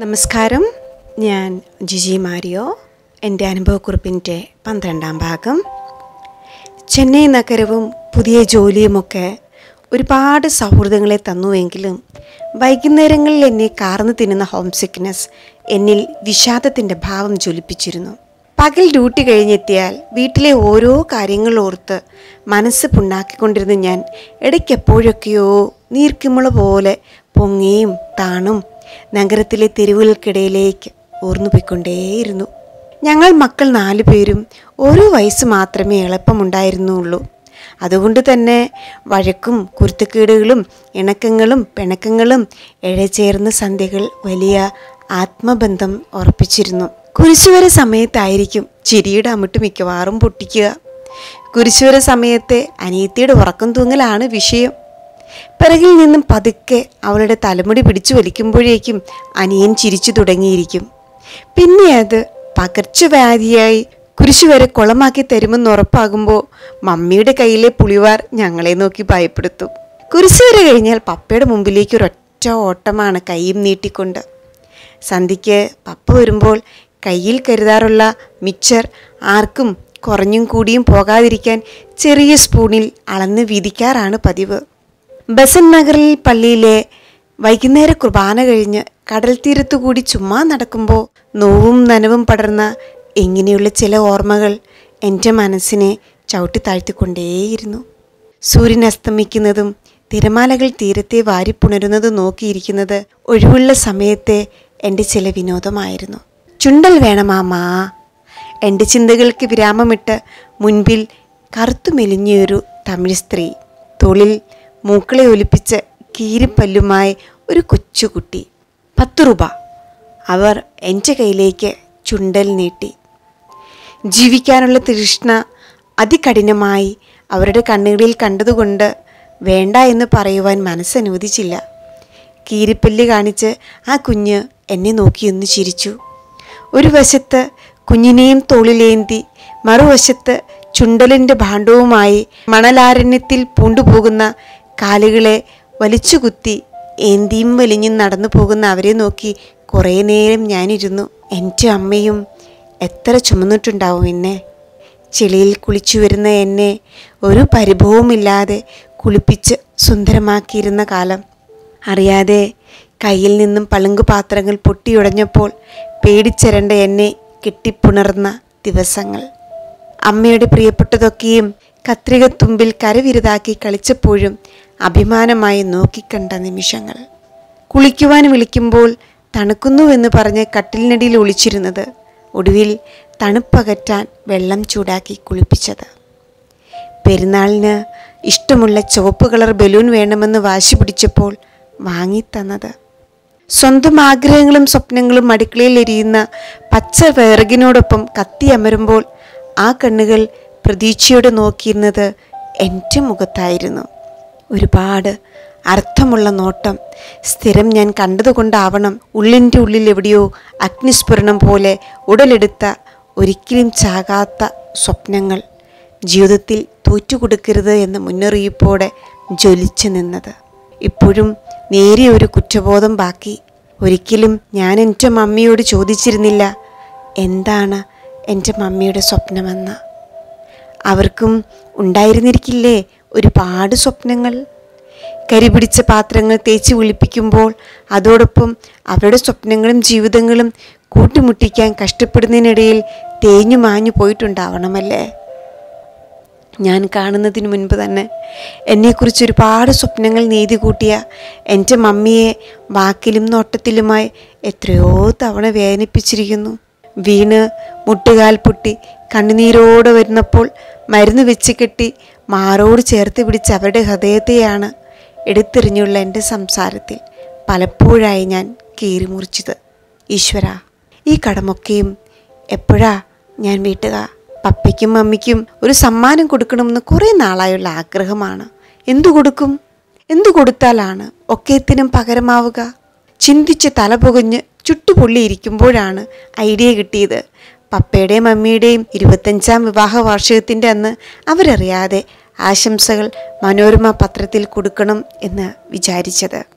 നമസ്കാരം ഞാൻ ജിജി മാരിയോ എൻ്റെ അനുഭവക്കുറിപ്പിൻ്റെ പന്ത്രണ്ടാം ഭാഗം ചെന്നൈ നഗരവും പുതിയ ജോലിയുമൊക്കെ ഒരുപാട് സൗഹൃദങ്ങളെ തന്നുവെങ്കിലും വൈകുന്നേരങ്ങളിൽ എന്നെ കാർന്നു തിന്നുന്ന ഹോം സിക്നെസ് എന്നിൽ വിഷാദത്തിൻ്റെ ഭാവം ജ്വലിപ്പിച്ചിരുന്നു പകൽ ഡ്യൂട്ടി കഴിഞ്ഞെത്തിയാൽ വീട്ടിലെ ഓരോ കാര്യങ്ങൾ ഓർത്ത് മനസ്സ് പുണ്ണാക്കിക്കൊണ്ടിരുന്ന ഞാൻ ഇടയ്ക്കെപ്പോഴൊക്കെയോ നീർക്കിമുള പോലെ പൊങ്ങിയും താണും നഗരത്തിലെ തെരുവുകൾക്കിടയിലേക്ക് ഊർന്നുപോയിക്കൊണ്ടേയിരുന്നു ഞങ്ങൾ മക്കൾ നാലു പേരും ഓരോ വയസ്സ് മാത്രമേ എളുപ്പമുണ്ടായിരുന്നുള്ളൂ അതുകൊണ്ട് തന്നെ വഴക്കും കുരുത്തക്കേടുകളും ഇണക്കങ്ങളും പിണക്കങ്ങളും ഇഴചേർന്ന സന്ധ്യകൾ വലിയ ആത്മബന്ധം ഉറപ്പിച്ചിരുന്നു കുരിശുവര സമയത്തായിരിക്കും ചിരിയുടെ അമിട്ട് മിക്കവാറും പൊട്ടിക്കുക കുരിശുവര സമയത്തെ അനിയത്തിയുടെ ഉറക്കം തൂങ്ങലാണ് വിഷയം പിറകിൽ നിന്നും പതുക്കെ അവളുടെ തലമുടി പിടിച്ചു വലിക്കുമ്പോഴേക്കും അനിയൻ ചിരിച്ചു തുടങ്ങിയിരിക്കും പിന്നെ അത് പകർച്ചവ്യാധിയായി കുരിശു വരെ കുളമാക്കി തരുമെന്ന് ഉറപ്പാകുമ്പോൾ മമ്മിയുടെ കയ്യിലെ പുളിവാർ ഞങ്ങളെ നോക്കി ഭയപ്പെടുത്തും കുരിശു വരെ കഴിഞ്ഞാൽ പപ്പയുടെ മുമ്പിലേക്ക് ഒരൊറ്റ ഓട്ടമാണ് കൈയും നീട്ടിക്കൊണ്ട് സന്ധ്യയ്ക്ക് പപ്പ വരുമ്പോൾ കയ്യിൽ കരുതാറുള്ള മിച്ചർ ആർക്കും കുറഞ്ഞും കൂടിയും പോകാതിരിക്കാൻ ചെറിയ സ്പൂണിൽ അളന്ന് വീതിക്കാറാണ് പതിവ് ബസൻ നഗറിൽ പള്ളിയിലെ വൈകുന്നേര കുർബാന കഴിഞ്ഞ് കടൽ തീരത്തു കൂടി ചുമ്മാ നടക്കുമ്പോൾ നോവും നനവും പടർന്ന ഇങ്ങനെയുള്ള ചില ഓർമ്മകൾ എൻ്റെ മനസ്സിനെ ചവിട്ടി താഴ്ത്തിക്കൊണ്ടേയിരുന്നു സൂര്യൻ അസ്തമിക്കുന്നതും തിരമാലകൾ തീരത്തെ വാരിപ്പുണരുന്നതും നോക്കിയിരിക്കുന്നത് ഒഴിവുള്ള സമയത്തെ എൻ്റെ ചില വിനോദമായിരുന്നു ചുണ്ടൽ വേണമാമാ എൻ്റെ ചിന്തകൾക്ക് വിരാമമിട്ട് മുൻപിൽ കറുത്തു മെലിഞ്ഞൊരു തമിഴ് സ്ത്രീ തോളിൽ മൂക്കളെ ഒലിപ്പിച്ച് കീരിപ്പല്ലുമായി ഒരു കൊച്ചുകുട്ടി പത്ത് രൂപ അവർ എൻ്റെ കയ്യിലേക്ക് ചുണ്ടൽ നീട്ടി ജീവിക്കാനുള്ള തൃഷ്ണ അതികഠിനമായി അവരുടെ കണ്ണുകളിൽ കണ്ടതുകൊണ്ട് വേണ്ട എന്ന് പറയുവാൻ മനസ്സനുവദിച്ചില്ല കീരിപ്പല്ല് കാണിച്ച് ആ കുഞ്ഞ് എന്നെ നോക്കിയൊന്ന് ചിരിച്ചു ഒരു വശത്ത് കുഞ്ഞിനെയും തോളിലേന്തി മറുവശത്ത് ചുണ്ടലിൻ്റെ ഭാണ്ഡവുമായി മണലാരണ്യത്തിൽ പൂണ്ടുപോകുന്ന കാലുകളെ വലിച്ചുകുത്തി ഏന്തിയും വലിഞ്ഞും നടന്നു പോകുന്ന അവരെ നോക്കി കുറേ നേരം ഞാനിരുന്നു എൻ്റെ അമ്മയും എത്ര ചുമന്നിട്ടുണ്ടാവും എന്നെ ചെളിയിൽ കുളിച്ചു വരുന്ന എന്നെ ഒരു പരിഭവമില്ലാതെ കുളിപ്പിച്ച് സുന്ദരമാക്കിയിരുന്ന കാലം അറിയാതെ കയ്യിൽ നിന്നും പളുങ്കു പാത്രങ്ങൾ പൊട്ടിയുടഞ്ഞപ്പോൾ പേടിച്ചിരണ്ട എന്നെ കെട്ടിപ്പുണർന്ന ദിവസങ്ങൾ അമ്മയുടെ പ്രിയപ്പെട്ടതൊക്കെയും കത്രികത്തുമ്പിൽ കരവിരുതാക്കി കളിച്ചപ്പോഴും അഭിമാനമായി നോക്കിക്കണ്ട നിമിഷങ്ങൾ കുളിക്കുവാൻ വിളിക്കുമ്പോൾ തണുക്കുന്നുവെന്ന് പറഞ്ഞ് കട്ടിലിനടിയിൽ ഒളിച്ചിരുന്നത് ഒടുവിൽ തണുപ്പകറ്റാൻ വെള്ളം ചൂടാക്കി കുളിപ്പിച്ചത് പെരുന്നാളിന് ഇഷ്ടമുള്ള ചുവപ്പ് കളർ ബലൂൺ വേണമെന്ന് വാശി പിടിച്ചപ്പോൾ വാങ്ങിത്തന്നത് സ്വന്തം ആഗ്രഹങ്ങളും സ്വപ്നങ്ങളും അടുക്കളയിൽ എരിയുന്ന പച്ച വിറകിനോടൊപ്പം കത്തി അമരുമ്പോൾ ആ കണ്ണുകൾ പ്രതീക്ഷയോടെ നോക്കിയിരുന്നത് എൻ്റെ മുഖത്തായിരുന്നു ഒരുപാട് അർത്ഥമുള്ള നോട്ടം സ്ഥിരം ഞാൻ കണ്ടതുകൊണ്ടാവണം ഉള്ളിൻ്റെ ഉള്ളിൽ എവിടെയോ അഗ്നിസ്ഫുരണം പോലെ ഉടലെടുത്ത ഒരിക്കലും ചാകാത്ത സ്വപ്നങ്ങൾ ജീവിതത്തിൽ തോറ്റുകൊടുക്കരുത് എന്ന മുന്നറിയിപ്പോടെ ജ്വലിച്ചു നിന്നത് ഇപ്പോഴും നേരിയ ഒരു കുറ്റബോധം ബാക്കി ഒരിക്കലും ഞാൻ എൻ്റെ മമ്മിയോട് ചോദിച്ചിരുന്നില്ല എന്താണ് എൻ്റെ മമ്മിയുടെ സ്വപ്നമെന്ന് അവർക്കും ഉണ്ടായിരുന്നിരിക്കില്ലേ ഒരുപാട് സ്വപ്നങ്ങൾ കരിപിടിച്ച പാത്രങ്ങൾ തേച്ച് വിളിപ്പിക്കുമ്പോൾ അതോടൊപ്പം അവരുടെ സ്വപ്നങ്ങളും ജീവിതങ്ങളും കൂട്ടിമുട്ടിക്കാൻ കഷ്ടപ്പെടുന്നതിനിടയിൽ തേഞ്ഞു മാഞ്ഞു പോയിട്ടുണ്ടാവണമല്ലേ ഞാൻ കാണുന്നതിന് മുൻപ് തന്നെ എന്നെക്കുറിച്ച് ഒരുപാട് സ്വപ്നങ്ങൾ നീതി കൂട്ടിയ എൻ്റെ മമ്മിയെ വാക്കിലും നോട്ടത്തിലുമായി എത്രയോ തവണ വേദനിപ്പിച്ചിരിക്കുന്നു വീണ് മുട്ടുകാൽ പൊട്ടി കണ്ണുനീരോടെ വരുന്നപ്പോൾ മരുന്ന് വെച്ച് കെട്ടി മാറോട് ചേർത്ത് പിടിച്ച അവരുടെ ഹൃദയത്തെയാണ് എടുത്തെറിഞ്ഞുള്ള എൻ്റെ സംസാരത്തിൽ പലപ്പോഴായി ഞാൻ കീറി മുറിച്ചത് ഈശ്വര ഈ കടമൊക്കെയും എപ്പോഴാ ഞാൻ വീട്ടുക പപ്പയ്ക്കും മമ്മിക്കും ഒരു സമ്മാനം കൊടുക്കണമെന്ന് കുറേ നാളായുള്ള ആഗ്രഹമാണ് എന്തു കൊടുക്കും എന്തു കൊടുത്താലാണ് ഒക്കേത്തിനും പകരമാവുക ചിന്തിച്ച് തല പുകഞ്ഞ് ചുട്ടുപൊള്ളിയിരിക്കുമ്പോഴാണ് ഐഡിയ കിട്ടിയത് പപ്പയുടെയും മമ്മിയുടെയും ഇരുപത്തഞ്ചാം വിവാഹ വാർഷികത്തിൻ്റെ അന്ന് അവരറിയാതെ ആശംസകൾ മനോരമ പത്രത്തിൽ കൊടുക്കണം എന്ന് വിചാരിച്ചത്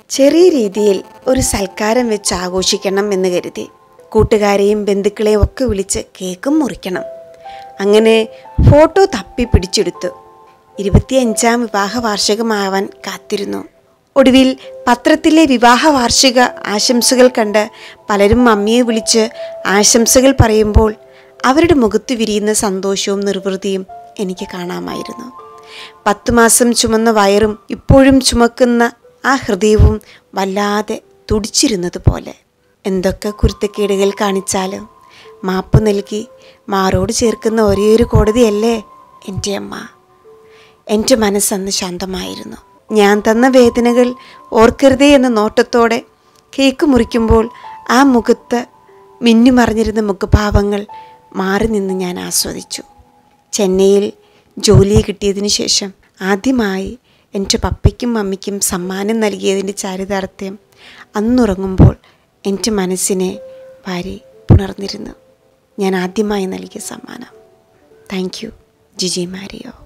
ചെറിയ രീതിയിൽ ഒരു സൽക്കാരം വെച്ച് ആഘോഷിക്കണം എന്ന് കരുതി കൂട്ടുകാരെയും ബന്ധുക്കളെയും ഒക്കെ വിളിച്ച് കേക്കും മുറിക്കണം അങ്ങനെ ഫോട്ടോ തപ്പി പിടിച്ചെടുത്തു ഇരുപത്തിയഞ്ചാം വിവാഹ വാർഷികമാവാൻ കാത്തിരുന്നു ഒടുവിൽ പത്രത്തിലെ വിവാഹ വാർഷിക ആശംസകൾ കണ്ട് പലരും മമ്മിയെ വിളിച്ച് ആശംസകൾ പറയുമ്പോൾ അവരുടെ മുഖത്ത് വിരിയുന്ന സന്തോഷവും നിർവൃതിയും എനിക്ക് കാണാമായിരുന്നു പത്തു മാസം ചുമന്ന വയറും ഇപ്പോഴും ചുമക്കുന്ന ആ ഹൃദയവും വല്ലാതെ തുടിച്ചിരുന്നത് പോലെ എന്തൊക്കെ കുരുത്തക്കേടുകൾ കാണിച്ചാലും മാപ്പ് നൽകി മാറോട് ചേർക്കുന്ന ഒരേയൊരു കോടതിയല്ലേ എൻ്റെ അമ്മ എൻ്റെ മനസ്സന്ന് ശാന്തമായിരുന്നു ഞാൻ തന്ന വേദനകൾ ഓർക്കരുതേ എന്ന നോട്ടത്തോടെ കേക്ക് മുറിക്കുമ്പോൾ ആ മുഖത്ത് മിന്നിമറിഞ്ഞിരുന്ന മുഖഭാവങ്ങൾ മാറി നിന്ന് ഞാൻ ആസ്വദിച്ചു ചെന്നൈയിൽ ജോലി കിട്ടിയതിന് ശേഷം ആദ്യമായി എൻ്റെ പപ്പയ്ക്കും മമ്മിക്കും സമ്മാനം നൽകിയതിൻ്റെ ചാരിതാർത്ഥ്യം അന്നുറങ്ങുമ്പോൾ എൻ്റെ മനസ്സിനെ വാരി പുണർന്നിരുന്നു ഞാൻ ആദ്യമായി നൽകിയ സമ്മാനം താങ്ക് യു ജിജി മാരിയോ